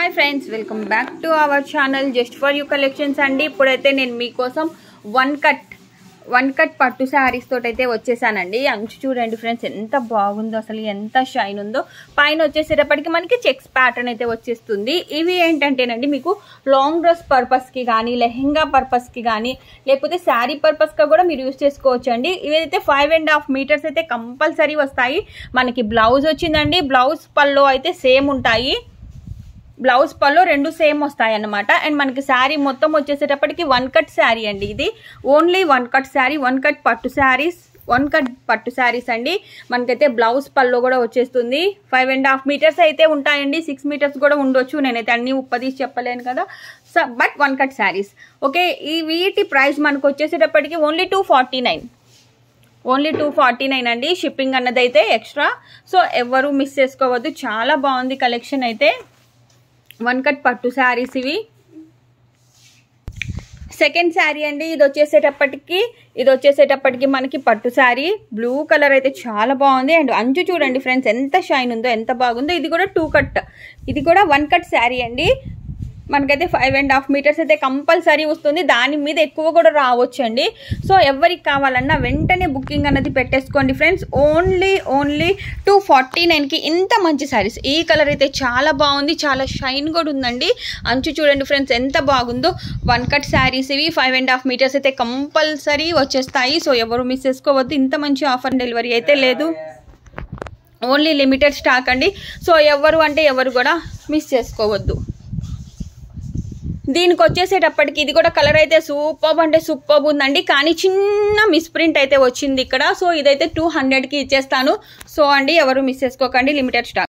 hi friends welcome back to our channel just for you collections అండి ఇప్పుడైతే నేను మీకోసం వన్ కట్ వన్ కట్ పట్టు శారీస్ తోటి అయితే వచ్చేసానండి అంచు చూడండి ఫ్రెండ్స్ ఎంత బాగుందో అసలు ఎంత షైన్ ఉందో పైన వచ్చేసేటప్పటికి మనకి చెక్స్ ప్యాటర్న్ అయితే వచ్చేస్తుంది ఇవి ఏంటంటేనండి మీకు లాంగ్ డ్రెస్ పర్పస్కి కానీ లెహెంగా పర్పస్కి కానీ లేకపోతే శారీ పర్పస్గా కూడా మీరు యూస్ చేసుకోవచ్చు అండి ఇవైతే ఫైవ్ అండ్ హాఫ్ మీటర్స్ అయితే కంపల్సరీ వస్తాయి మనకి బ్లౌజ్ వచ్చిందండి బ్లౌజ్ పల్లో అయితే సేమ్ ఉంటాయి బ్లౌజ్ పళ్ళు రెండు సేమ్ వస్తాయి అన్నమాట అండ్ మనకి శారీ మొత్తం వచ్చేసేటప్పటికి వన్ కట్ శారీ అండి ఇది only one cut sari one cut పట్టు శారీస్ వన్ కట్ పట్టు శారీస్ అండి మనకైతే బ్లౌజ్ పళ్ళు కూడా వచ్చేస్తుంది ఫైవ్ అండ్ హాఫ్ మీటర్స్ అయితే ఉంటాయండి సిక్స్ మీటర్స్ కూడా ఉండొచ్చు నేనైతే అన్ని ఉప్పదీసి చెప్పలేను కదా so but one cut saris okay ఈ వీటి ప్రైస్ మనకు వచ్చేసేటప్పటికి only two forty nine only two forty nine అండి షిప్పింగ్ అన్నది అయితే ఎక్స్ట్రా సో ఎవరు మిస్ చేసుకోవద్దు చాలా బాగుంది కలెక్షన్ అయితే వన్ కట్ పట్టు శారీస్ ఇవి సెకండ్ శారీ అండి ఇది వచ్చేసేటప్పటికి ఇది వచ్చేసేటప్పటికి మనకి పట్టు శారీ బ్లూ కలర్ అయితే చాలా బాగుంది అండ్ అంచు చూడండి ఫ్రెండ్స్ ఎంత షైన్ ఉందో ఎంత బాగుందో ఇది కూడా టూ కట్ ఇది కూడా వన్ కట్ శారీ అండి మనకైతే ఫైవ్ అండ్ హాఫ్ మీటర్స్ అయితే కంపల్సరీ వస్తుంది దాని మీద ఎక్కువ కూడా రావచ్చండి సో ఎవరికి కావాలన్నా వెంటనే బుకింగ్ అన్నది పెట్టేసుకోండి friends only only two forty నైన్కి ఇంత మంచి శారీస్ ఈ కలర్ అయితే చాలా బాగుంది చాలా షైన్ కూడా ఉందండి అంచు చూడండి ఫ్రెండ్స్ ఎంత బాగుందో వన్ కట్ శారీస్ ఇవి ఫైవ్ అండ్ హాఫ్ మీటర్స్ అయితే కంపల్సరీ వచ్చేస్తాయి సో ఎవరు మిస్ చేసుకోవద్దు ఇంత మంచి ఆఫర్ డెలివరీ అయితే లేదు ఓన్లీ లిమిటెడ్ స్టాక్ అండి సో ఎవరు అంటే ఎవరు కూడా మిస్ చేసుకోవద్దు దీనికి వచ్చేసేటప్పటికి ఇది కూడా కలర్ అయితే సూపర్ అంటే సూపర్ ఉందండి కానీ చిన్న మిస్ప్రింట్ అయితే వచ్చింది ఇక్కడ సో ఇదైతే టూ హండ్రెడ్కి ఇచ్చేస్తాను సో అండి ఎవరు మిస్ చేసుకోకండి లిమిటెడ్ స్టాక్